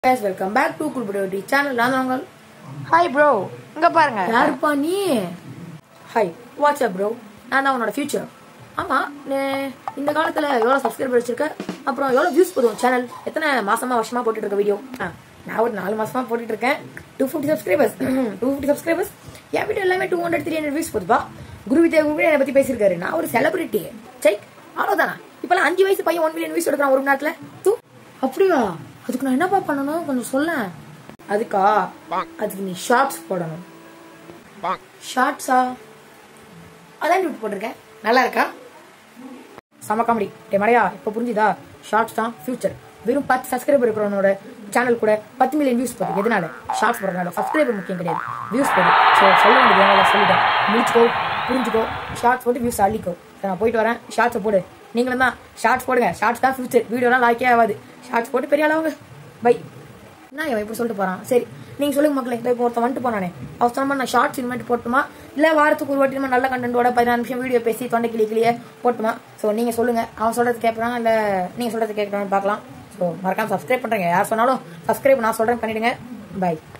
guys welcome back to Kulpadi channel நான் தான் உங்கள் ஹாய் ப்ரோ இங்க பாருங்க யாருப்பா நீ ஹாய் வாட்ஸ்அப் ப்ரோ நான் தான் உன்னோட ஃபியூச்சர் ஆமா நே- இந்த காலத்துல எவ்வளவு சப்ஸ்கிரைபர் வச்சிருக்க அப்புறம் எவ்வளவு வியூஸ் போதும் சேனல் எத்தனை மாசமா வருஷமா போட்டுட்டு இருக்க வீடியோ நான் ஒரு நாலு மாசமா போட்டுட்டு இருக்கேன் two fifty subscribers two fifty subscribers என் வீடியோ எல்லாமே two hundred three hundred views போதுப்பா குரு வித்யா குரு என்னை பத்தி பேசியிருக்காரு நான் ஒரு செலிபிரிட்டி சை அவ்வளவுதானா இப்பெல்லாம் அஞ்சு வயசு பையன் ஒன் மில்லியன் வியூஸ் எடுக்கிறான் ஒரு மணி நேரத்துல தூ அப்படியா அதுக்கு நான் என்னப்பா பண்ணணும் கொஞ்சம் சொல்லேன் அதுக்கா அதுக்கு நீ ஷார்ட்ஸ் போடணும் ஷார்ட்ஸா அதான் டியூட் போட்டிருக்கேன் நல்லா இருக்கா செம காமெடி டே மடையா இப்போ புரிஞ்சுதா ஷார்ட்ஸ் தான் ஃபியூச்சர் வெறும் பத்து சப்ஸ்கிரைபர் இருக்கிறவனோட சேனல் கூட பத்து மில்லியன் வியூஸ் போகுது எதனால ஷார்ட்ஸ் போடுறதுனால சப்ஸ்கிரைபர் முக்கியம் கிடையாது வியூஸ் போகுது ஸோ சொல்ல வேண்டியது எவ்வளோ சொல்லிட்டேன் முடிச்சுக்கோ புரிஞ்சுக்கோ ஷார்ட்ஸ் போட்டு வியூஸ் அள்ளிக்கோ சரி, நான் போயிட்டு வரேன் ஷார்ட்ஸை போடு நீங்களும் தான் ஷார்ட்ஸ் போடுங்க ஷார்ட்ஸ் தான் ஃபியூச்சர் வீடியோலாம் லாய்க்கே ஆகாது ஷார்ட்ஸ் போட்டு பெரிய ஆளாவுங்க பை நான் இவன் இப்படி சொல்லிட்டு போறான் சரி நீங்க சொல்லுங்க மக்களே இந்த இப்போ ஒருத்தன் வந்துட்டு போனானே அவசரமா நான் ஷார்ட்ஸ் இனிமேட்டு போட்டுமா இல்ல வாரத்துக்கு ஒரு வாட்டி நம்ம நல்ல கண்டென்ட்டோட பதினாறு நிமிஷம் வீடியோ பேசி தொண்டை கிளி கிளியே போட்டுமா ஸோ நீங்க சொல்லுங்க அவன் சொல்றது கேட்கறான் இல்ல நீங்க சொல்றது கேட்கறான்னு பார்க்கலாம் ஸோ மறக்காம சப்ஸ்கிரைப் பண்றீங்க யார் சொன்னாலும் சப்ஸ்கிரைப் நான் சொல்றேன் பண்ணிடுங்க பை